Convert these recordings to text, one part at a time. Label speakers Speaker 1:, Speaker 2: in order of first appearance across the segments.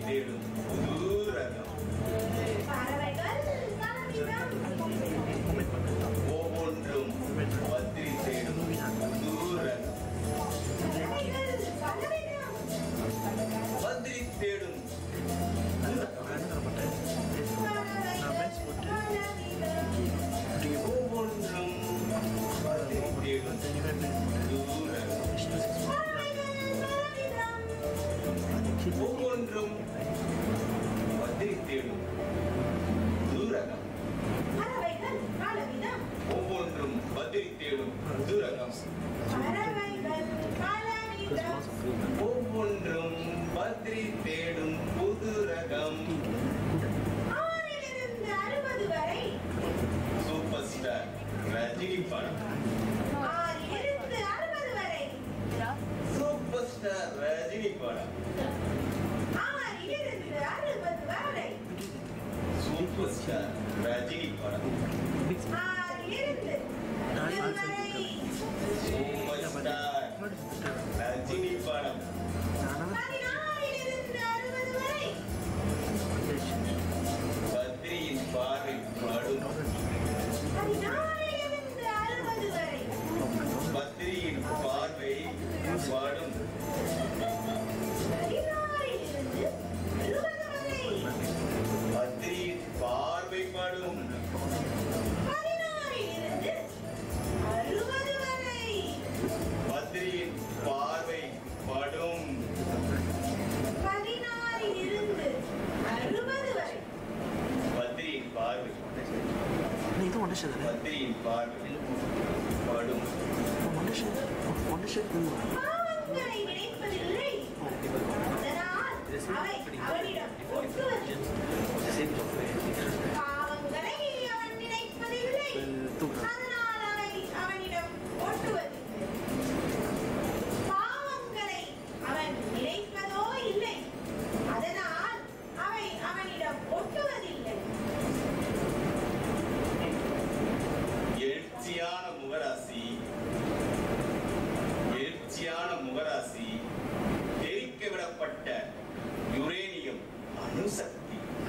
Speaker 1: தேடும் புது ரகம்
Speaker 2: பறவைகள் பலவிதம்
Speaker 1: ஒவ்வொன்றும் பத்திரி தேடும் புது ரகம்
Speaker 2: பறவைகள் பலவிதம்
Speaker 1: பத்திரி தேடும்
Speaker 2: பறவைகள் பலவிதம்
Speaker 1: ஒவ்வொன்றும் பத்திரி தேடும் புது ரகம்
Speaker 2: பறவைகள் பலவிதம்
Speaker 1: ஒவ்வொன்றும் பத்திரி தேடும் புது ரகம்
Speaker 2: பறவைகள் பலவிதம்
Speaker 1: ஒவ்வொன்றும் பத்திரி தேடும் புது ரகம்
Speaker 2: பறவைகள் பலவிதம்
Speaker 1: ஒவ்வொன்றும் பத்ரி தேடும் புது ரகம்
Speaker 2: ஆறிலிருந்து அறுபது வரை
Speaker 1: சூப்பர் ஸ்டார் ரஜினி படம்
Speaker 2: ஆறிலிருந்து அறுபது வரை
Speaker 1: சூப்பர் ஸ்டார் ரஜினி படம்
Speaker 2: ஆறிலிருந்து அறுபது வரை
Speaker 1: சூப்பர் ஸ்டார் ரஜினி படம்
Speaker 2: ஆறிலிருந்து அறுபது வரை
Speaker 1: சூப்பர் ஸ்டார் ரஜினி படம்
Speaker 2: பதினாறிலிருந்து அறுபது வரை
Speaker 1: பத்ரியின் பார்வை படும்
Speaker 2: பதினாறிலிருந்து அறுபது வரை
Speaker 1: பத்ரியின் பார்வை படும்
Speaker 2: பதினாறிலிருந்து அறுபது வரை
Speaker 1: பத்ரியின் பார்வை படும்
Speaker 2: பதினாறிலிருந்து அறுபது வரை
Speaker 1: பத்ரியின் பார்வை படும்
Speaker 2: பதினாறிலிருந்து அறுபது வரை
Speaker 1: பத்ரியின் பார்வை
Speaker 3: இது ஒன்று ஷேர்
Speaker 1: பத்ரியின் பார்வை படும்
Speaker 3: ஒன்று ஷேர் ஒன்று ஷேர்
Speaker 2: பாவங்களை நினைப்பதில்லை அதனால் அவை அவனிடம் ஒட்டுவது பாவங்களை அவன் நினைப்பதில்லை அதனால் அவை அவனிடம் ஒட்டுவதில்லை பாவங்களை அவன் நினைப்பதோ இல்லை அதனால் அவை அவனிடம் ஒட்டுவதில்லை
Speaker 1: எழுச்சியான முகராசி எழுச்சியான முகராசி எரிக்க விடப்பட்ட யுரேனியம் அணுசக்தி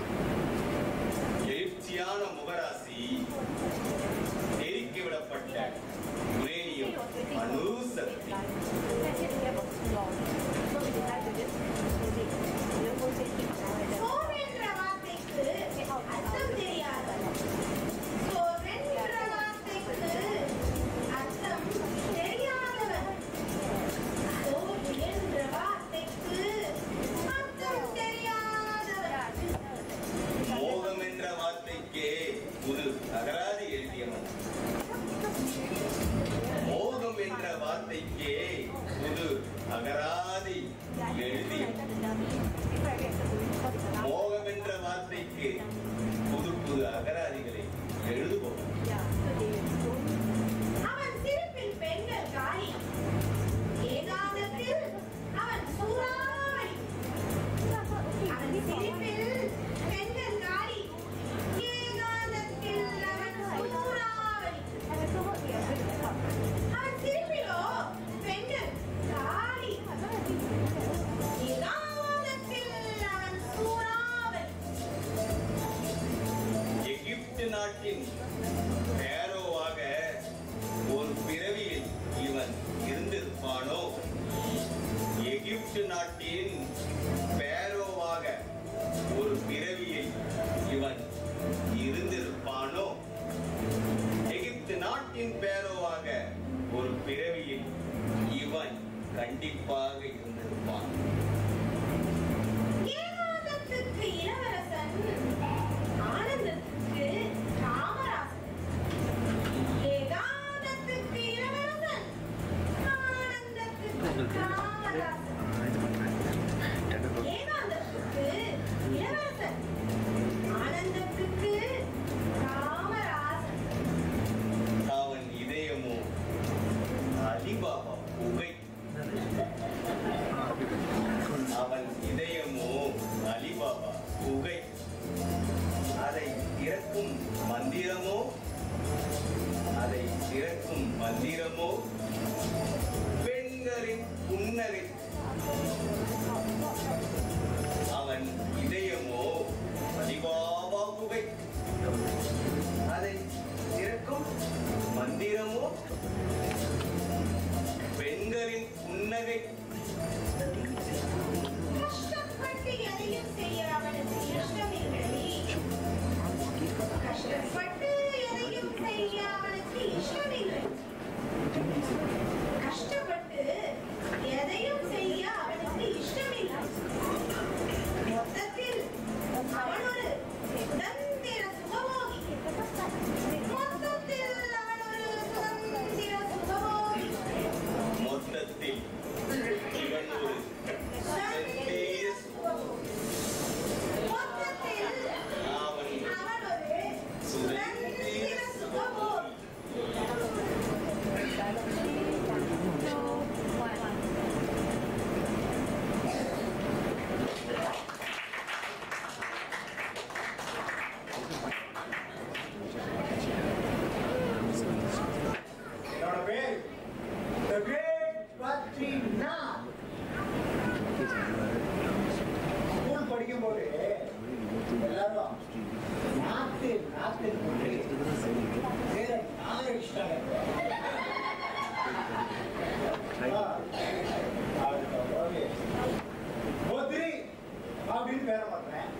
Speaker 4: பேரை மாத்துறேன்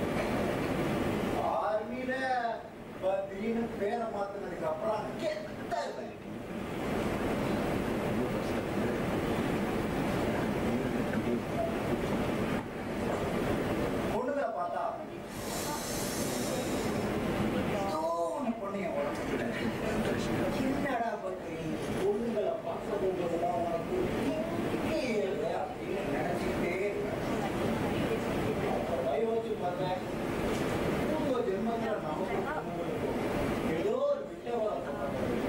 Speaker 4: ஆர்மியில திடீர்னு பேரை மாத்தினதுக்கு அப்புறம் கெத்தா இருப்பேன் பொண்ணுங்களை பார்த்தா ஏதோ ஒண்ணு பொண்ணு என் உடம்புல என்னடா பத்திரி பொண்ணுங்களை பார்க்க போகும்போதெல்லாம் உனக்கு திக்கே இல்லை அப்படின்னு நினைச்சுக்கிட்டே இருப்பேன். அப்ப யோசிச்சு பார்த்தேன் பூர்வ ஜென்மத்துல நமக்கு பொண்ணுங்களுக்கும் ஏதோ ஒரு விட்டவாதம்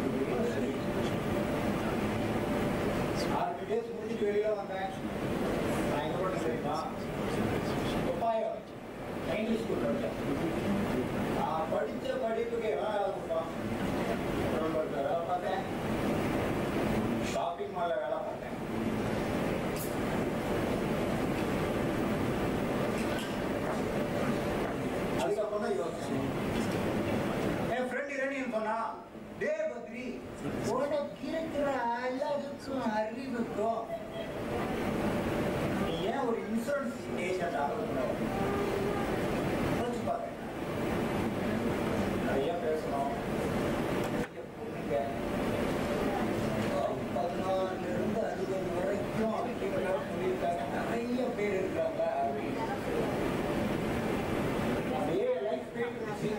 Speaker 4: ஆறு டேஸ் முடிச்சுட்டு வெளியில வந்தேன் நான் எங்க போட்டேன் தெரியுமா ஒப்பாயம் இங்கிலீஷ் ஸ்கூல் படித்தேன் நான் படிச்ச படிப்புக்கு எல்லாம் வேலை கொடுப்பான் திருவள்ளூர்ல வேலை பார்த்தேன் ஷாப்பிங் மால்ல வேலை பார்த்தேன் அதுக்கப்புறம் தான் யோசிச்சேன் என் ஃப்ரெண்ட் இரணியன் சொன்னா டே பத்ரி உனக்கு இருக்கிற அழகுக்கும் அறிவுக்கும் நீ ஏன் ஒரு இன்சூரன்ஸ் ஏஜென்ட் ஆகணும் யோசிச்சு பாருங்க நிறைய பேசணும் நிறைய பொண்ணுங்க பதினாறுல இருந்து அறுபது வரைக்கும் அப்படிங்கிற சொல்லியிருக்காங்க நிறைய பேர் இருக்காங்க அப்படின்னு அப்படியே லைஃப் போயிட்டு இருந்துச்சு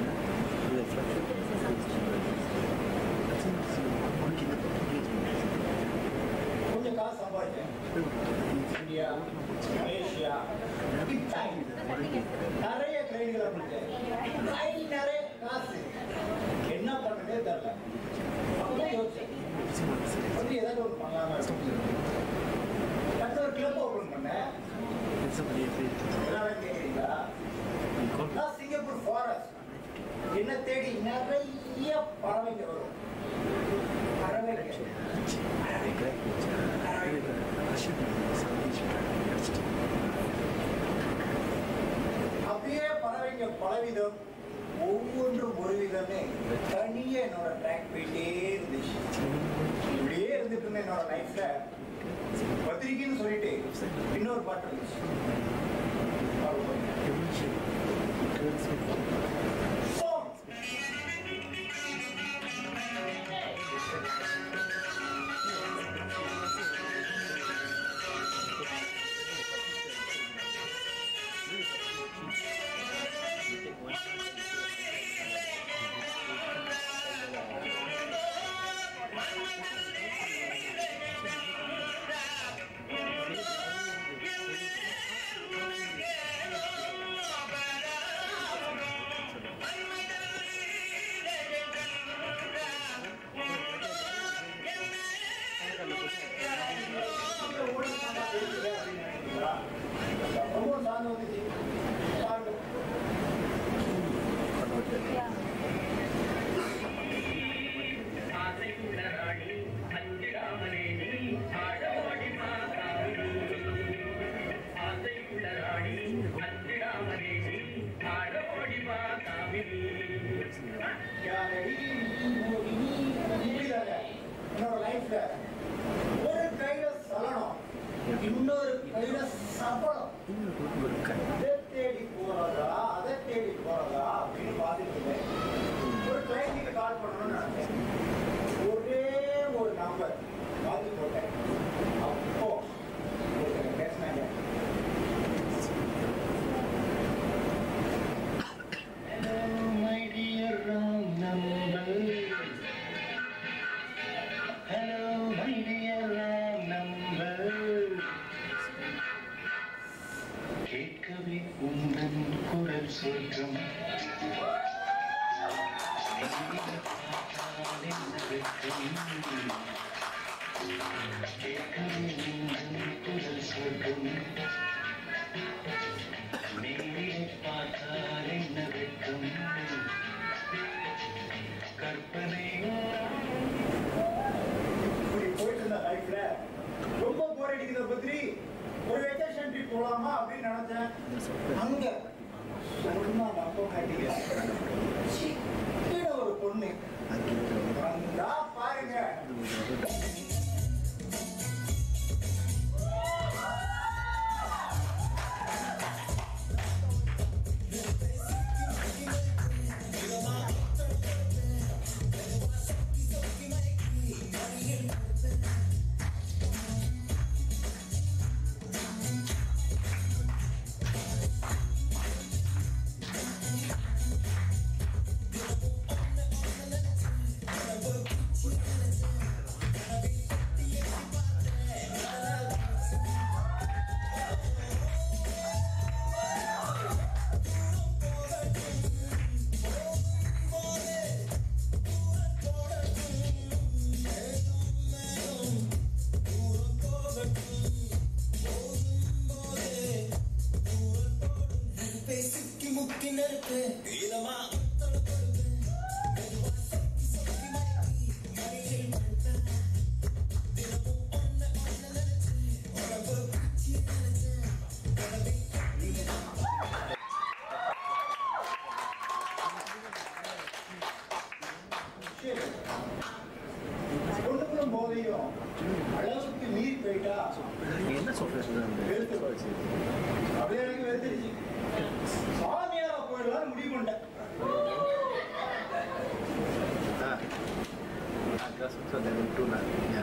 Speaker 4: கொஞ்சம் காசு சம்பாதிச்சேன் இந்தியா மலேசியா இத்தாலி நிறைய கிளைகளை பிடிச்சேன் கை நிறைய காசு என்ன பண்ணுறதே தெரியல அப்பதான் யோசிச்சேன் வந்து ஏதாவது ஒன்று பண்ணலாமா அடுத்த ஒரு கிளப் ஓப்பன் பண்ணேன் எல்லாரும் கேட்குறீங்களா நான் சிங்கப்பூர் ஃபாரஸ்ட் என்ன தேடி நிறைய பறவைங்க வரும் பறவைங்க அப்படியே பறவைங்க பலவிதம் ஒவ்வொன்றும் ஒரு விதமே தனியா என்னோட ட்ராக் போயிட்டே இருந்துச்சு இப்படியே இருந்துட்டு இருந்த என்னோட லைஃப்ல பத்திரிக்கைன்னு சொல்லிட்டு இன்னொரு பாட்டு இருந்துச்சு பாரு பாருங்க. Song. ரொம்ப சாங் வந்துச்சு பாருங்க
Speaker 5: ஆசைக்குள்ளராணி அஞ்சிடாமலே நீ ஆடவாடி மாதாவி ஆசைக்குள்ளராணி அஞ்சிடாமலே நீ ஆடவாடி மாதாவி
Speaker 4: யாரடி மோடி இப்படிதாங்க என்னோட லைஃப்ல ஒரு கையில சலனம் இன்னொரு கையில சபலம் இதை தேடி போறதா அதை தேடி போறதா அப்படின்னு பார்த்துட்டு இருந்தேன் ஒரு கிளைண்ட்டுக்கு கால் பண்ணணும்னு நினைச்சேன் ஒரே ஒரு நம்பர் மாத்தி போட்டேன் அப்போ ஒருத்தங்க பேசினாங்க
Speaker 5: My dear wrong number. Hello, my dear wrong number. கேட்கவே உந்தன் குரல் சொர்க்கம் நெஞ்சில் பார்த்தால் என்ன வெட்கம்? கேட்கவே உந்தன் குரல் சொர்க்கம் நேரிலே பார்த்தால் என்ன வெட்கம் கற்பனையோ
Speaker 4: இப்படி போயிட்டு இருந்த லைஃப்ல ரொம்ப போர் அடிக்குத பத்திரி ஒரு வெக்கேஷன் ட்ரிப் போலாமா அப்படின்னு நினைச்சேன் அங்க சொன்னா நம்ப மாட்டீங்க சிக்கன ஒரு பொண்ணு வந்தா பாருங்க பொண்ணுங்களும் போதையும் அளவுக்கு நீர் போயிட்டா
Speaker 3: நீ என்ன சொல்ற
Speaker 4: வெறுத்து போச்சு அப்படியே எனக்கு வெறுத்துருச்சு சாமியாரா போயிடலாம் முடிவு பண்ணிட்டேன்
Speaker 3: agak susah dengan tunanya.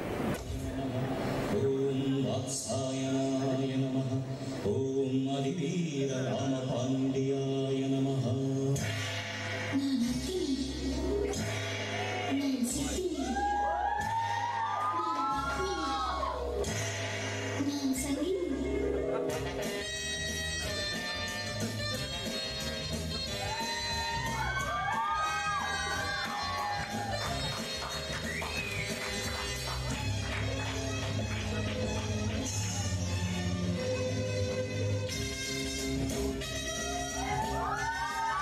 Speaker 6: ॐ वात्सायनाय नमः ॐ अधिवीररामपाण्ड्याय नमः
Speaker 7: நான் அக்கினி நான் சிக்கினி நான் பத்மினி நான் சங்கினி
Speaker 2: ஆ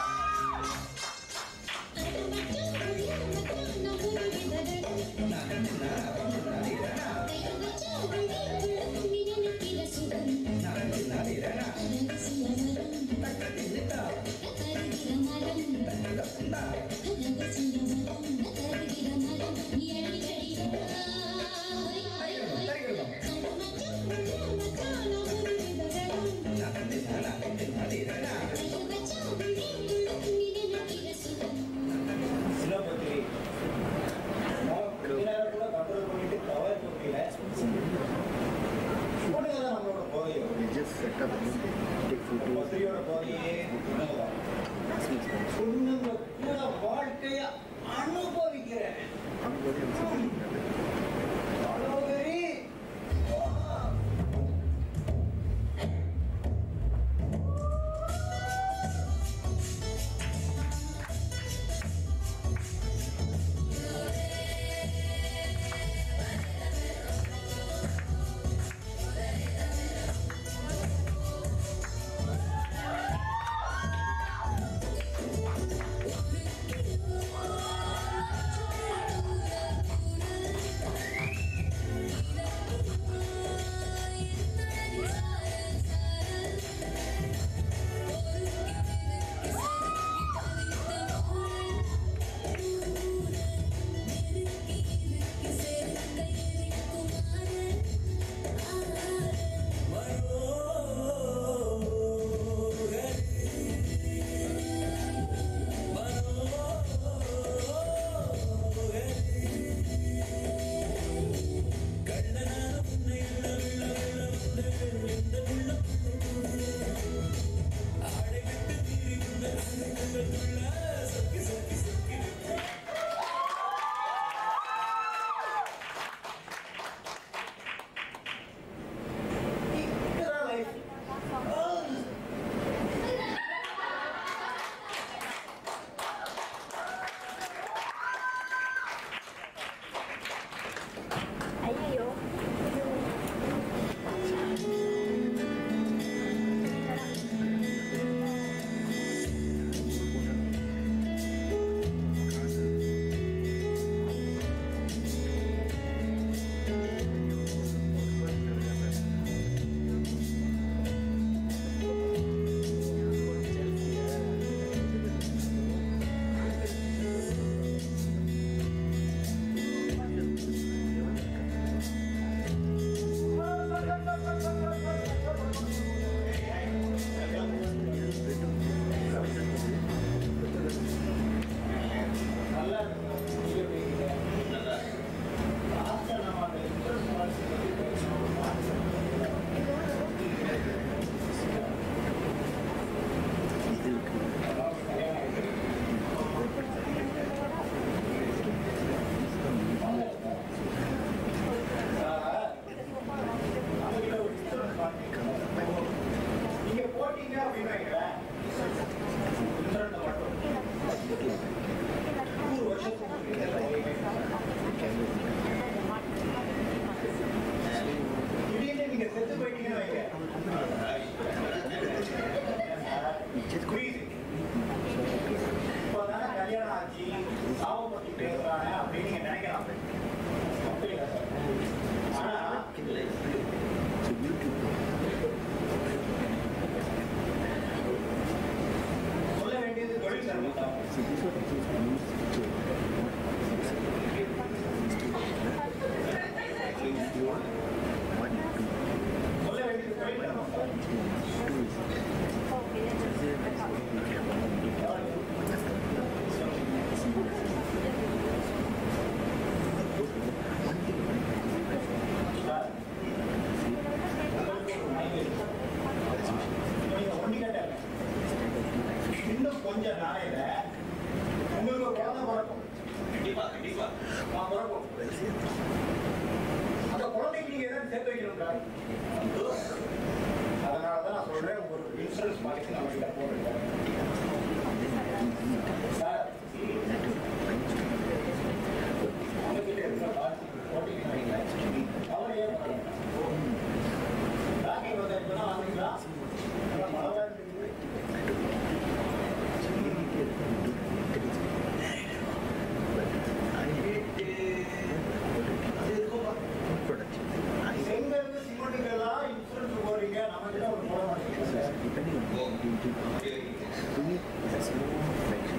Speaker 3: To me, it's a small fraction.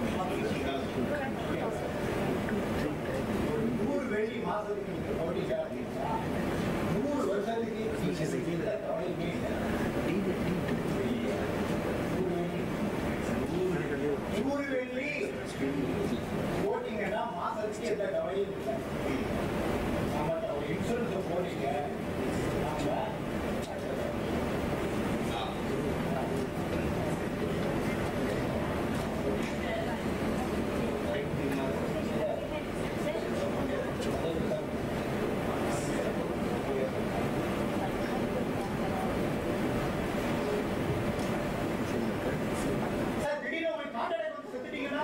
Speaker 4: நூறு வெள்ளி மாசத்துக்கு நீங்க கபடி விளையாடுறீங்களா? நூறு வருஷத்துக்கு நீங்க எந்த கவலையுமே இல்லை. நூறு வெள்ளி போட்டீங்கன்னா மாசத்துக்கு எந்த கவலையும் இல்லை நம்மகிட்ட ஒரு இன்சூரன்ஸ் போட்டீங்க நாம சார் திடீர்னு உங்களுக்கு ஹார்ட் அட்டாக் வந்து செத்துட்டீங்கன்னா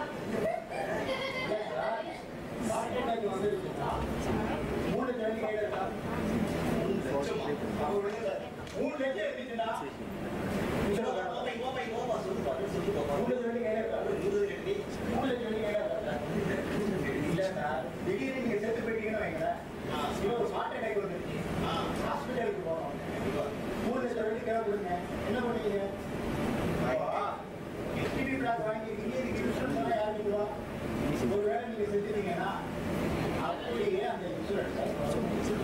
Speaker 4: ஹார்ட் அட்டாக் வந்துருச்சுன்னா மூணு லட்சம் கையில் இருக்கா அவர் வந்து சார், மூணு லட்சம் இருந்துச்சுன்னா மூணு லட்சம் கையில் இருக்கா மூணு லட்சம் கையில் இருக்கா இல்ல சார் திடீர்னு நீங்க செத்து போயிட்டீங்கன்னு வைங்களேன் இப்போ ஒரு ஹார்ட் அட்டாக் வந்துருச்சு ஹாஸ்பிட்டலுக்கு போனோம் மூணு லட்சம் வெள்ளி கேட்க கொடுங்க என்ன பண்ணுவீங்க எஸ்டிபி பிளாக் வாங்கிருக்கீங்க இதுக்கு இன்சூரன்ஸ் எல்லாம் யார் கொடுவா ஒருவேளை நீங்க செஞ்சுட்டீங்கன்னா அப்படியே அந்த இன்சூரன்ஸ்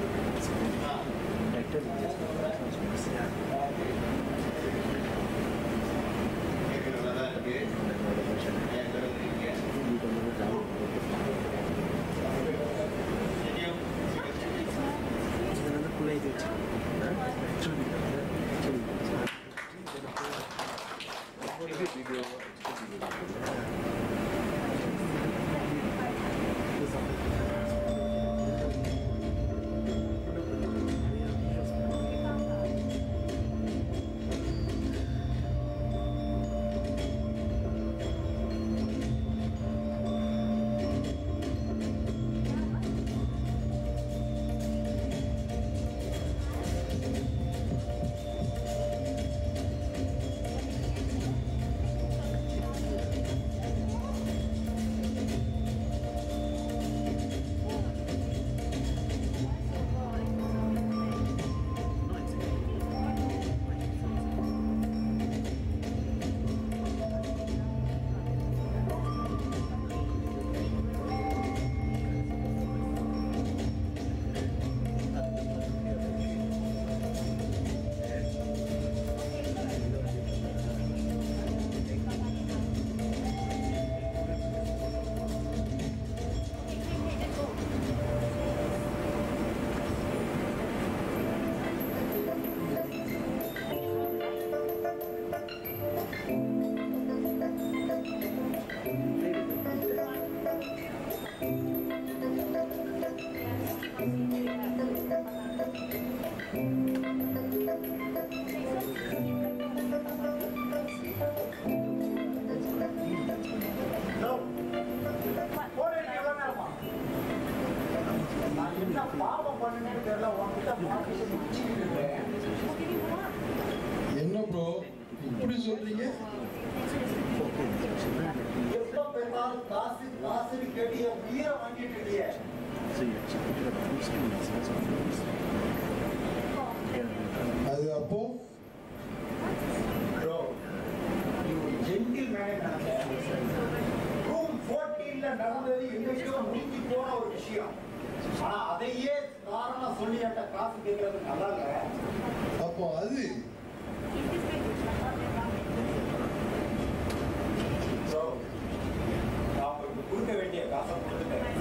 Speaker 4: நான் என்ன பாவம் பண்ணுனேன்னு தெரியல உன்கிட்ட மாட்டிட்டு முடிச்சுக்கிட்டு இருக்கேன்
Speaker 8: என்ன ப்ரோ இப்படி சொல்றீங்க
Speaker 4: எப்ப பெருமாள் காசு காசுன்னு கேட்டு என் உயிரை வாங்கிட்டு இருக்கியே
Speaker 8: அது அப்போ
Speaker 4: ப்ரோ ஜென்டில் மேனே ரூம் ஃபோர்டீன்ல நடந்தது என்னைக்கோ முடிஞ்சு போன ஒரு விஷயம் ஆனா அதையே காரணம் சொல்லி என்கிட்ட காசு கேட்கறது நல்லா இல்ல
Speaker 8: அப்போ அது
Speaker 4: ப்ரோ நான் உங்களுக்கு கொடுக்க வேண்டிய காசை கொடுத்துட்டேன்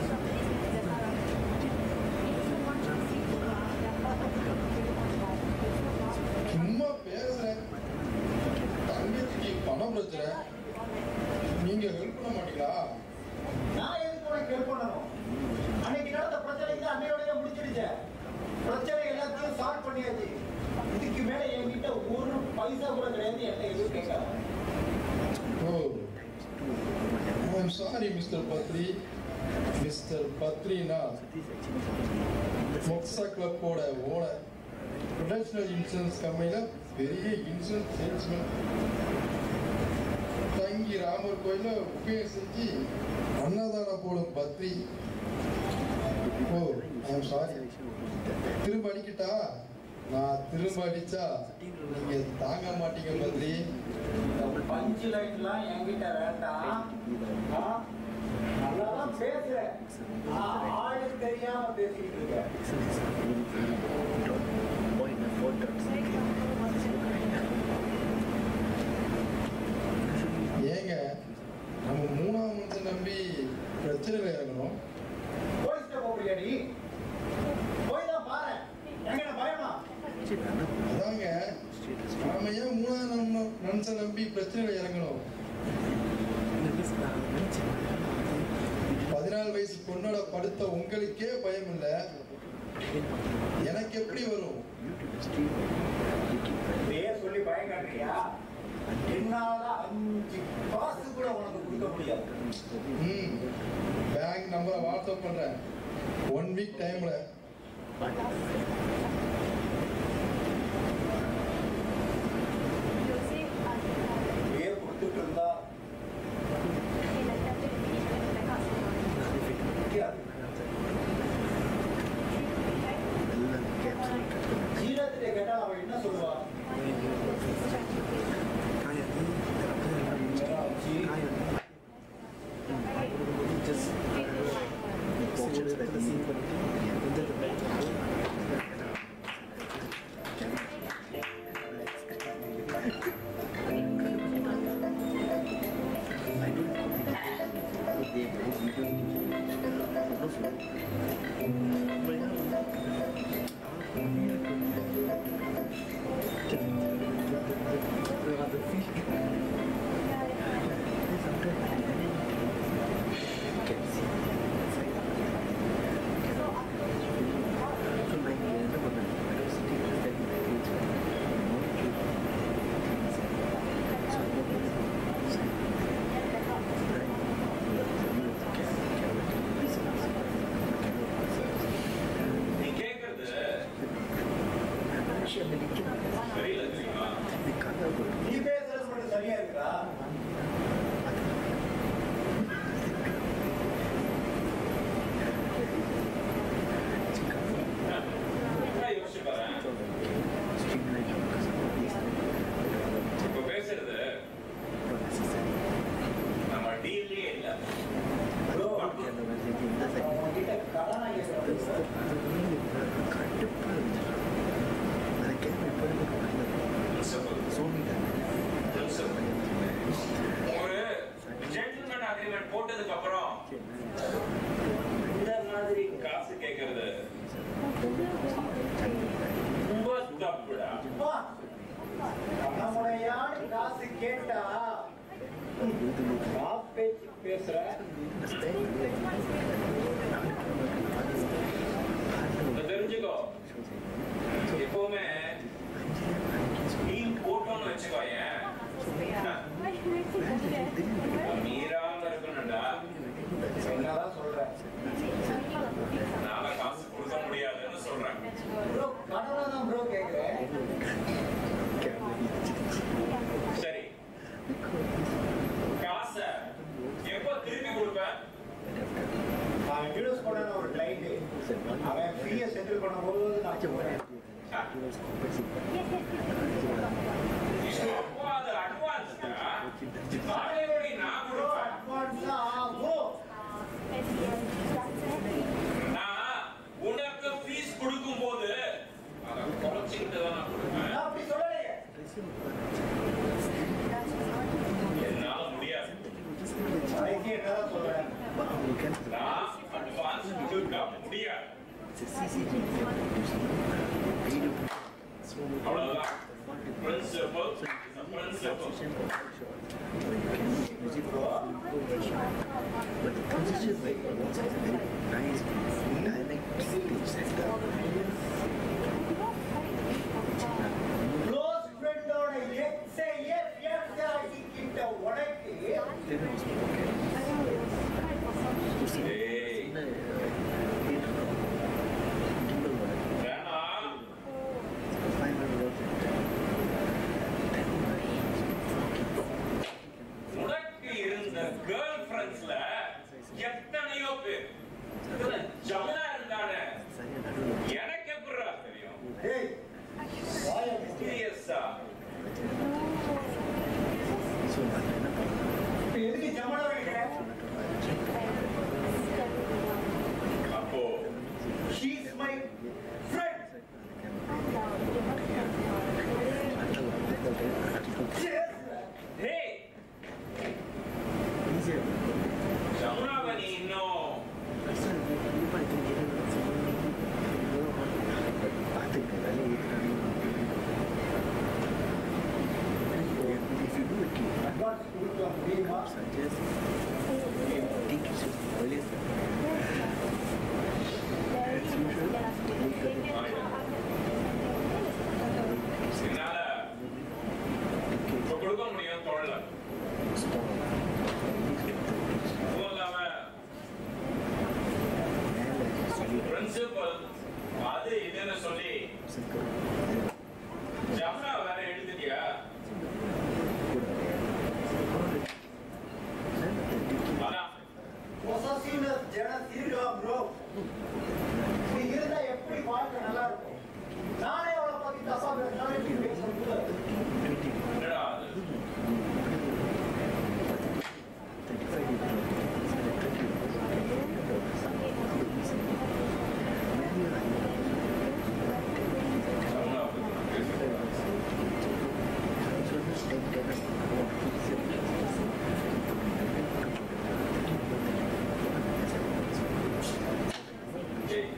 Speaker 8: சும்மா பேசுறேன் தங்கச்சிக்கு பணம் பிரச்சனை நீங்க ஹெல்ப் பண்ண மாட்டீங்களா
Speaker 4: நான் எதுக்கு உனக்கு ஹெல்ப் பண்ணணும் அன்னைக்கு நடந்த பிரச்சனைக்கு அன்னையோடய முடிச்சிடுச்சு பிரச்சனை எல்லாத்தையும் சால்வ் பண்ணியாச்சு இதுக்கு மேல என்கிட்ட ஒரு பைசா கூட கிடையாது என்ன எதுவும் கேட்காத
Speaker 8: oh I'm sorry mister Badri mister பத்ரினா மொக்ஸா கிளப்போட ஓனர் ப்ரொடெக்ஷனல் இன்சூரன்ஸ் கம்பெனியில் பெரிய இன்சூரன்ஸ் சேல்ஸ்மேன் தங்கி ராமர் கோயிலில் உபயோகம் செஞ்சு அன்னதானம் போடும் பத்ரி ஓ ஐம் சாரி திரும்ப அடிக்கட்டா நான் திரும்ப அடிச்சா நீங்க தாங்க மாட்டீங்க பத்ரி
Speaker 4: பஞ்ச பஞ்சு லைன்லாம் என்கிட்ட வேண்டாம் ஆ? நல்லாதான் பேசுற ஆ, ஆளு தெரியாம பேசிக்கிட்டு இருக்க
Speaker 8: ஏங்க நம்ம மூணாம் மனுஷன் நம்பி பிரச்சனையில் இறங்கணும்
Speaker 4: போலீஸ்ட போறியாடி போய் தான் பாரு எங்கட பயமா
Speaker 8: அதாங்க நாம ஏன் மூணாம் நம்ம மனுஷன் நம்பி பிரச்சனையில் இறங்கணும் பதினாலு வயசு பொண்ணோட படுத்த உங்களுக்கே பயம் இல்லை எனக்கு எப்படி வரும்
Speaker 4: இதே சொல்லி பயம் காட்டுறியா என்னால அஞ்சு காசு கூட உனக்கு கொடுக்க முடியாது
Speaker 8: ம் பேங்க் நம்பரை வாட்ஸ்அப் பண்றேன் ஒன் வீக் டைம்ல
Speaker 4: இதே கொடுத்துட்டு இருந்தா முடியாது சீரத்திட்ட கேட்டா அவன் என்ன சொல்லுவா
Speaker 1: நீ கேட்கறது சரியில்லை தெரியுமா
Speaker 4: நீ பேசுறது மட்டும் சரியா இருக்கா
Speaker 1: நல்லா யோசிச்சு பாரு இப்ப பேசுறது நம்ம டீல்லயே இல்ல
Speaker 4: ப்ரோ உன்கிட்ட கடனா கேட்கறது
Speaker 1: ஒரு ஜென்டில்மேன் அக்ரிமெண்ட் போட்டதுக்கு அப்புறம் இந்த மாதிரி காசு கேட்கறது ரொம்ப தப்புடா
Speaker 4: அப்பா, நம்மளையாடு காசு கேட்டா நான் பேச்சு பேசுற
Speaker 1: இதை தெரிஞ்சுக்கோ எப்பவுமே டீல் போட்டோம்னு வச்சுக்கோயேன் மீறாம இருக்கணும்டா
Speaker 4: என்னதான் சொல்றேன்
Speaker 1: நாம காசு கொடுக்க முடியாதுன்னு சொல்றேன்
Speaker 4: ப்ரோ கடனை தான் ப்ரோ கேட்குறேன்
Speaker 1: சரி காசை எப்ப திருப்பி கொடுப்பேன்
Speaker 4: நான் இன்ட்ரடியூஸ் பண்ண ஒரு கிளைண்ட் அவன் ஃபீயை செட்டில் பண்ணும்போது நான் போறேன்
Speaker 1: அப்போ அது அட்வான்ஸ் நாளையோட நான்
Speaker 4: ப்ரோ
Speaker 1: கொடுப்பேன்
Speaker 4: அட்வான்ஸா ஆகும்
Speaker 1: நான் உனக்கு ஃபீஸ் கொடுக்கும் போது அதை குறைச்சிக்கிட்டு தான் நான் கொடுப்பேன்
Speaker 4: நான் அப்படி சொல்லலையே
Speaker 1: என்னால முடியாது
Speaker 4: கடைசி என்னதான் சொல்றேன்
Speaker 1: நான் அட்வான்ஸ் கொடுக்க முடியாது அவ்வளவுதான் பிரின்சிபல் பிரின்சிபல்
Speaker 4: க்ளோஸ் ஃப்ரெண்டோட எக்ஸையே ஃபியான்ஸே ஆக்கிக்கிட்ட உனக்கு
Speaker 1: ஏய் வேணாம் உனக்கு இருந்த கேர்ள் ஃப்ரெண்ட்ஸ்ல எத்தனையோ பேர் இதுல ஜமுனா இருந்தானே எனக்கு எப்படிடா தெரியும்
Speaker 4: ஏய் வாயை மூடு.
Speaker 1: சீரியஸா
Speaker 3: So,
Speaker 4: தெரியுமா
Speaker 3: suggest think you should always as usual
Speaker 1: என்னால இப்ப கொடுக்க முடியும் தொழில
Speaker 3: stop
Speaker 1: அதுவும் இல்லாம பிரின்சிபல் அது இதுன்னு சொல்லி ஜமுனா வேற எடுத்துட்டியா அதான்
Speaker 4: பொசசிவ்னஸ் ஜனம் இருக்கலாம் ப்ரோ நீ இருந்தா எப்படி வாழ்க்கை நல்லா இருக்கும் நானே அவளை பத்தி தப்பா பேசினாலும் எப்படி பேச முடியாது
Speaker 1: என்னடா அது ஜமுனா பத்தி நான் பேசுறேன். ஏய்,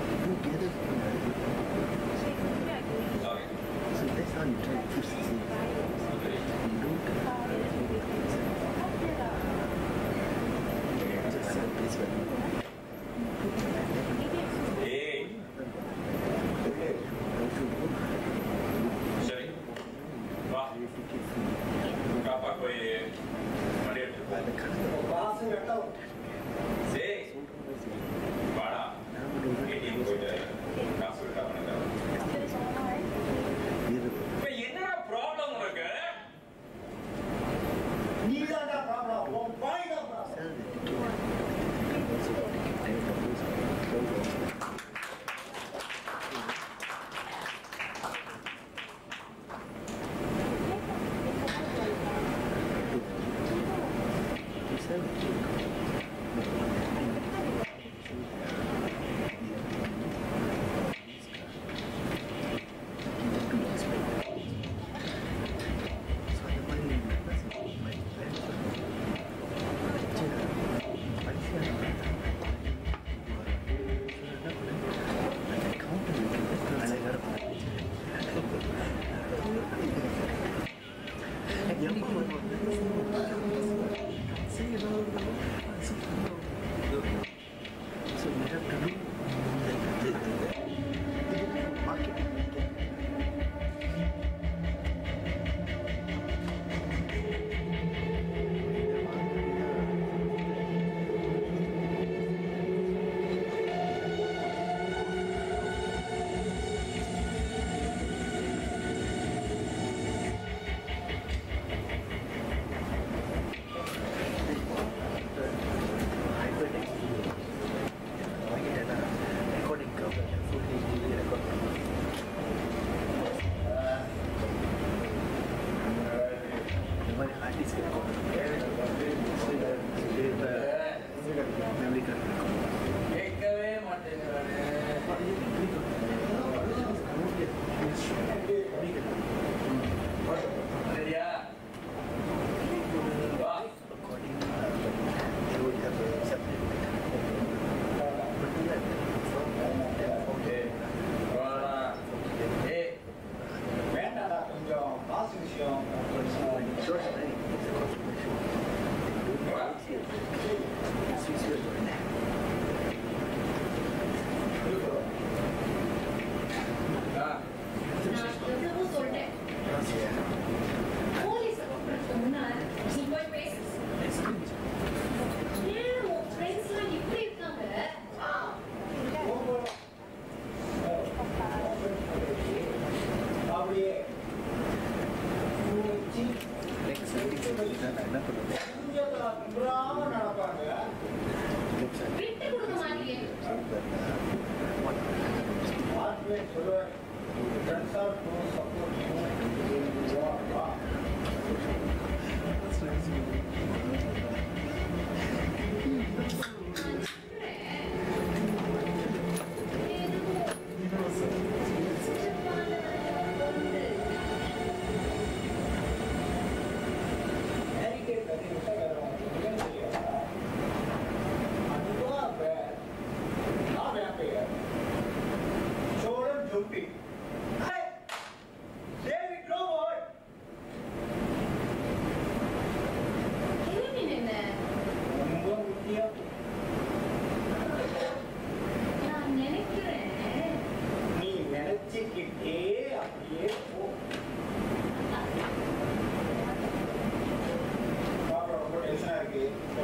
Speaker 1: sorry. ஏய், சரி வா காப்பா போய் மணி எடுத்து
Speaker 4: காசு வெட்டம்
Speaker 1: சரி வாடா ஏடிஎம் போயிட்டு காசு விட்டா உனக்கு இப்ப என்னடா ப்ராப்ளம் உனக்கு
Speaker 4: நீ தான் ப்ராப்ளம் உன் பாய் தான் ப்ராப்ளம்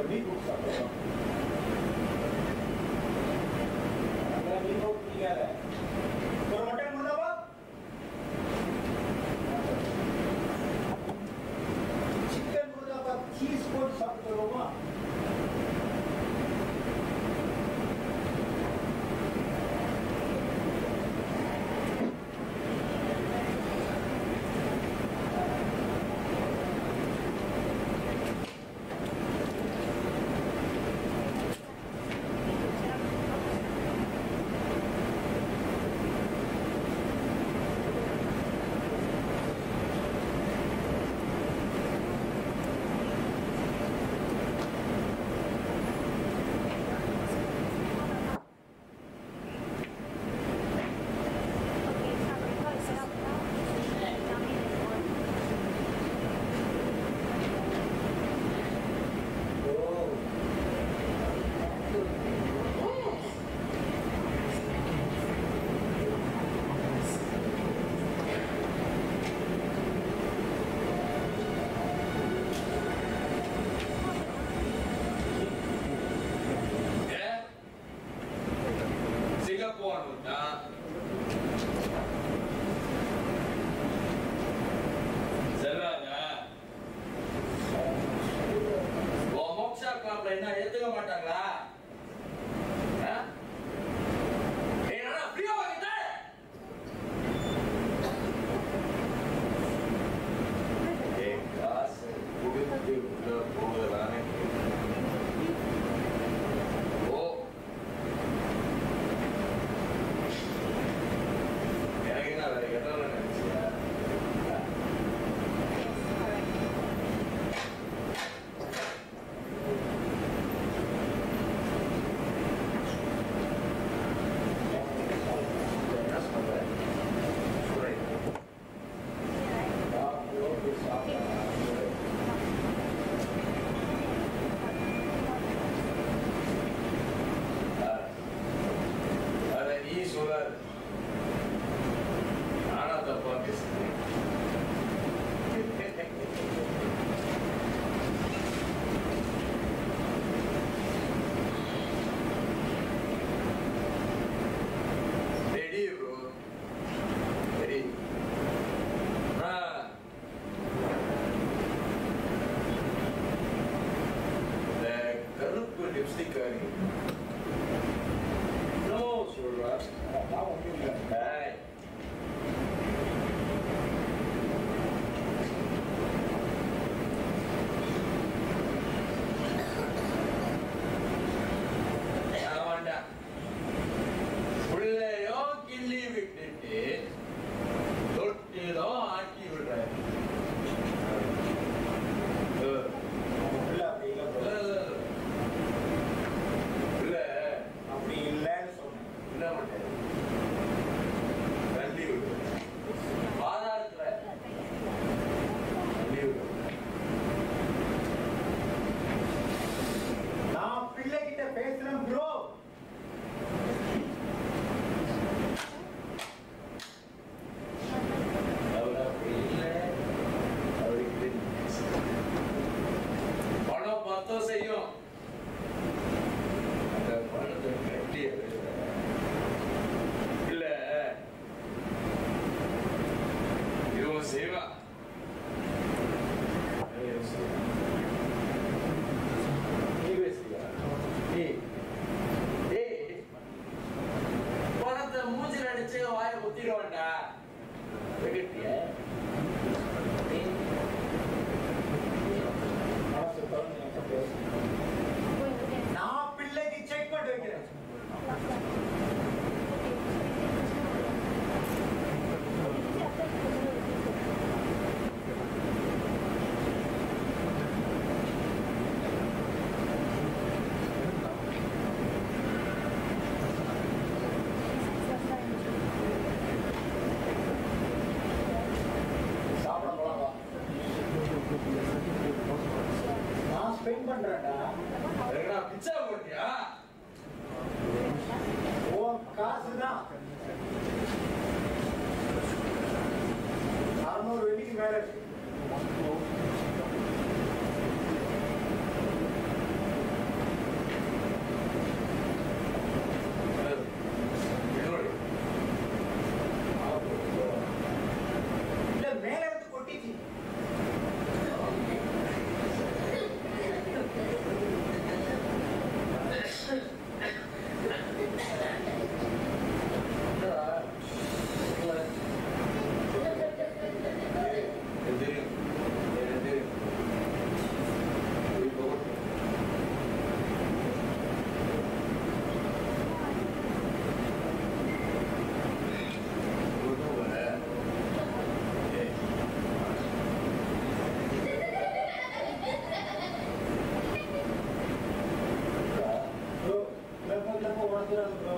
Speaker 4: பீட்ரூட் சாப்பிடலாம் அதான் பீட்ரூட் பிடிக்காத ஒரு மட்டன் முருகாவா சிக்கன் முருகாவா சீஸ் போட்டு சாப்பிட்டு வருவோமா
Speaker 1: சிங்கப்பூர் செல்வாங்க உன் மோக்ஷா கிளப்ல என்ன ஏத்துக்க மாட்டாங்களா ஆ? ஏய், என்னடா ஃப்ரீயா வாங்கிட்ட? ஏய், காசு கொடுத்து உள்ள போகுதானே ஓ எனக்கு என்ன வேற கெட்டவன நினைச்சியா என்ன சொல்ற சொல்றேன் அதை நீ சொல்லாது நானா தப்பா பேசுறேன் ரெடி ப்ரோ ரெடி ஆ இந்த கருப்பு லிப்ஸ்டிக் காரி நோ சொல்றா
Speaker 4: நான் ஒன்றும் இல்லை
Speaker 1: ஏய் ஆமாண்டா. உள்ளேயோ கிள்ளி விட்டுட்டு தொட்டிலோ ஆக்கி விடுறாரு அஹ்,
Speaker 4: இல்லை அப்படி இல்லை bro.
Speaker 1: இல்ல, இல்ல, இல்ல. இல்ல,
Speaker 4: அப்படி இல்லைன்னு சொன்னேன்
Speaker 1: என்ன பண்ண? தள்ளி விடு. பாதாளத்துல தள்ளி விடு.
Speaker 4: நான் பிள்ளைகிட்ட பேசுறேன் ப்ரோ
Speaker 1: அவர் அப்படி இல்ல. அவருக்கு தெரியும். பணம் பத்தம் செய்யும் அந்த பணத்தை கட்டி எழுதுற. இல்ல இவன் செய்வான் இவன் செய்வான். நீ பேசுறியா? ஏய், ஏய், பணத்தை மூஞ்சில அடிச்சு வாயை குத்திடுவான்டா வெகட்டியா
Speaker 4: மனசு திறந்து என்கிட்ட பேசு. நான் பிள்ளைக்கு செக் பண்ணி வைக்கிறேன் சாப்பிட போலாம் வா. நான் ஸ்பெண்ட் பண்றேன்டா
Speaker 1: என்னடா பிச்சை போட்டியா
Speaker 4: உன் காசு தான் அறுநூறு வெள்ளிக்கு மேல இருக்கு வந்துடாதுப்பா